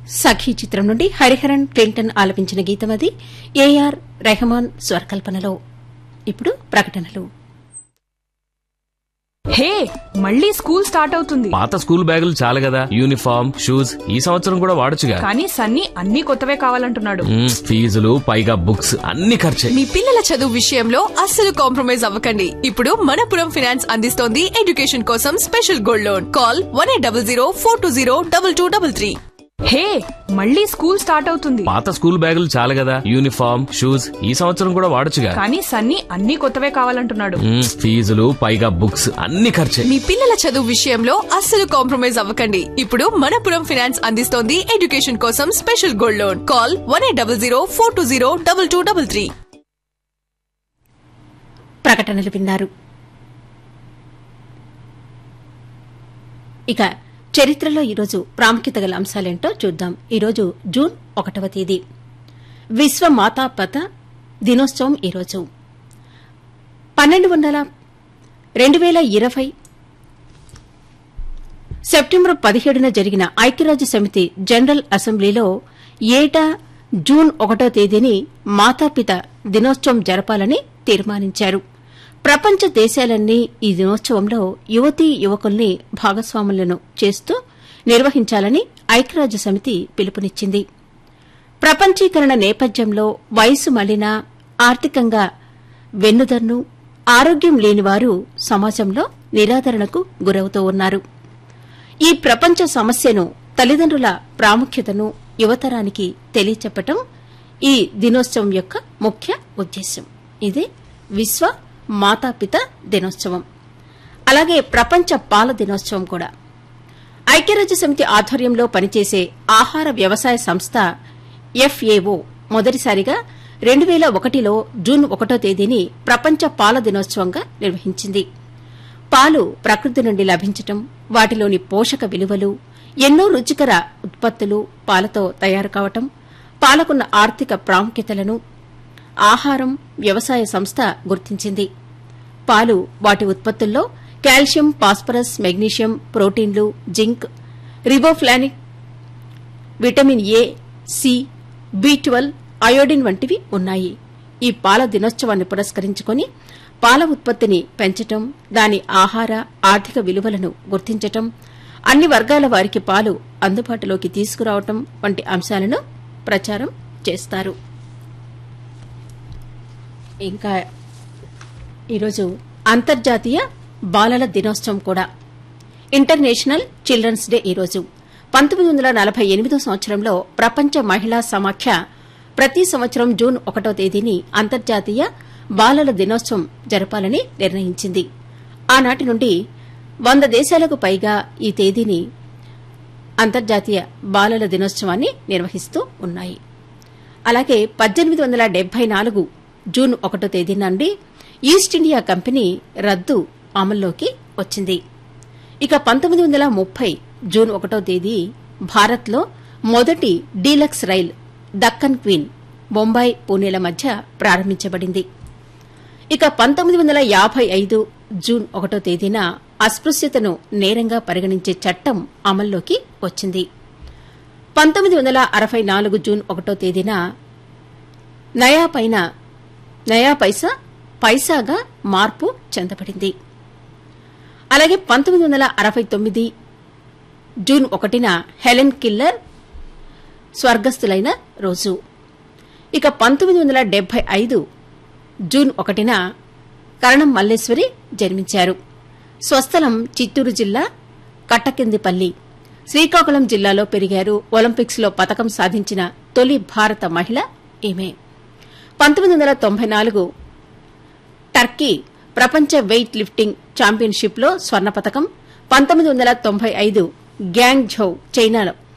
సఖీ చిత్రం నుండి హరిహరన్ క్లింటన్ ఆలపించిన గీతం అది ఏఆర్ రెహమాన్ స్వరకల్పనలో ఇప్పుడు ప్రకటనలు హే మళ్ళీ స్కూల్ స్టార్ట్ అవుతుంది పాత స్కూల్ బ్యాగులు చాలు కదా యూనిఫామ్ షూస్ ఈ సంవత్సరం కూడా వాడొచ్చుగా కానీ సన్నీ అన్ని కొత్తవే కావాలంటున్నాడు మ్మ్, ఫీజులు పైగా బుక్స్ అన్ని ఖర్చే మీ పిల్లల చదువు విషయంలో అస్సలు కాంప్రమైజ్ అవ్వకండి ఇప్పుడు మనపురం ఫైనాన్స్ అందిస్తోంది ఎడ్యుకేషన్ కోసం special gold loan call one eight double zero four two zero double two double three hey మళ్ళీ స్కూల్ స్టార్ట్ అవుతుంది పాత స్కూల్ బ్యాగులు చాలు కదా యూనిఫామ్ షూస్ ఈ సంవత్సరం కూడా వాడొచ్చుగా కానీ సన్నీ అన్ని కొత్తవే కావాలంటున్నాడు మ్మ్, ఫీజులు పైగా బుక్స్ అన్ని ఖర్చే మీ పిల్లల చదువు విషయంలో అస్సలు కాంప్రమైజ్ అవ్వకండి ఇప్పుడు మనపురం ఫైనాన్స్ అందిస్తోంది ఎడ్యుకేషన్ కోసం special gold loan call one eight double zero four two zero double two double three ప్రకటనలు విన్నారు ఇక చరిత్రలో ఈరోజు ప్రాముఖ్యత గల అంశాలేంటో చూద్దాం ఈరోజు జూన్ ఒకటవ తేదీ విశ్వ మాతాపత దినోత్సవం ఈరోజు పన్నెండు వందల రెండు వేల ఇరవై సెప్టెంబర్ పదిహేడున జరిగిన ఐక్యరాజ్య సమితి జనరల్ అసెంబ్లీలో ఏటా జూన్ ఒకటో తేదీని మాతాపిత దినోత్సవం జరపాలని తీర్మానించారు ప్రపంచ దేశాలన్నీ ఈ దినోత్సవంలో యువతీ యువకుల్ని భాగస్వాములను చేస్తూ నిర్వహించాలని ఐక్యరాజ్య సమితి పిలుపునిచ్చింది ప్రపంచీకరణ నేపథ్యంలో వయసు మళ్లిన ఆర్థికంగా వెన్నుదన్ను ఆరోగ్యం లేనివారు సమాజంలో నిరాదరణకు గురవుతూ ఉన్నారు ఈ ప్రపంచ సమస్యను తల్లిదండ్రుల ప్రాముఖ్యతను యువతరానికి తెలియచెప్పటం ఈ దినోత్సవం యొక్క ముఖ్య ఉద్దేశ్యం ఇది విశ్వ మాతాపిత దినోత్సవం అలాగే ప్రపంచ పాల దినోత్సవం కూడా ఐక్యరాజ్య సమితి ఆధ్వర్యంలో పనిచేసే ఆహార వ్యవసాయ సంస్థ ఎఫ్ఏఓ మొదటిసారిగా రెండు వేల ఒకటిలో జూన్ ఒకటో తేదీని ప్రపంచ పాల దినోత్సవంగా నిర్వహించింది పాలు ప్రకృతి నుండి లభించటం వాటిలోని పోషక విలువలు ఎన్నో రుచికర ఉత్పత్తులు పాలతో తయారు కావటం పాలకున్న ఆర్థిక ప్రాముఖ్యతలను ఆహారం వ్యవసాయ సంస్థ గుర్తించింది పాలు వాటి ఉత్పత్తుల్లో కాల్షియం ఫాస్ఫరస్ మెగ్నీషియం ప్రోటీన్లు zinc riboflavin vitamin A C B twelve iodine వంటివి ఉన్నాయి ఈ పాల దినోత్సవాన్ని పురస్కరించుకొని పాల ఉత్పత్తిని పెంచటం దాని ఆహార ఆర్థిక విలువలను గుర్తించటం అన్ని వర్గాల వారికి పాలు అందుబాటులోకి తీసుకురావటం వంటి అంశాలను ప్రచారం చేస్తారు ఇంకా ఈరోజు అంతర్జాతీయ బాలల దినోత్సవం కూడా ఇంటర్నేషనల్ చిల్డ్రన్స్ డే ఈరోజు పంతొమ్మిది వందల నలభై ఎనిమిదో సంవత్సరంలో ప్రపంచ మహిళా సమాఖ్య ప్రతి సంవత్సరం జూన్ ఒకటో తేదీని అంతర్జాతీయ బాలల దినోత్సవం జరపాలని నిర్ణయించింది ఆనాటి నుండి వంద దేశాలకు పైగా ఈ తేదీని అంతర్జాతీయ బాలల దినోత్సవాన్ని నిర్వహిస్తూ ఉన్నాయి అలాగే పద్దెనిమిది వందల డెబ్బై నాలుగు జూన్ ఒకటో తేదీ నుండి ఈస్ట్ ఇండియా కంపెనీ రద్దు అమల్లోకి వచ్చింది ఇక పంతొమ్మిది వందల ముప్పై జూన్ ఒకటో తేదీ భారత్లో మొదటి deluxe rail Deccan queen Bombay పూణేల మధ్య ప్రారంభించబడింది ఇక పంతొమ్మిది వందల యాభై ఐదు జూన్ ఒకటో తేదీన అస్పృశ్యతను నేరంగా పరిగణించే చట్టం అమల్లోకి వచ్చింది పంతొమ్మిది వందల అరవై నాలుగు జూన్ ఒకటో తేదీన నయా పైన నయా పైసా పైసాగా మార్పు చెందబడింది అలాగే పంతొమ్మిది వందల అరవై తొమ్మిది జూన్ ఒకటిన హెలెన్ కిల్లర్ స్వర్గస్థులైన రోజు ఇక పంతొమ్మిది వందల డెబ్బై ఐదు జూన్ ఒకటిన కరణం మల్లేశ్వరి జన్మించారు స్వస్థలం చిత్తూరు జిల్లా కట్టకిందిపల్లి శ్రీకాకుళం జిల్లాలో పెరిగారు ఒలింపిక్స్ లో పతకం సాధించిన తొలి భారత మహిళ ఈమె పంతొమ్మిది వందల తొంభై నాలుగు టర్కీ ప్రపంచ వెయిట్ లిఫ్టింగ్ ఛాంపియన్షిప్లో స్వర్ణ పతకం పంతొమ్మిది వందల తొంభై ఐదు గ్యాంగ్ ఝౌ చైనాలో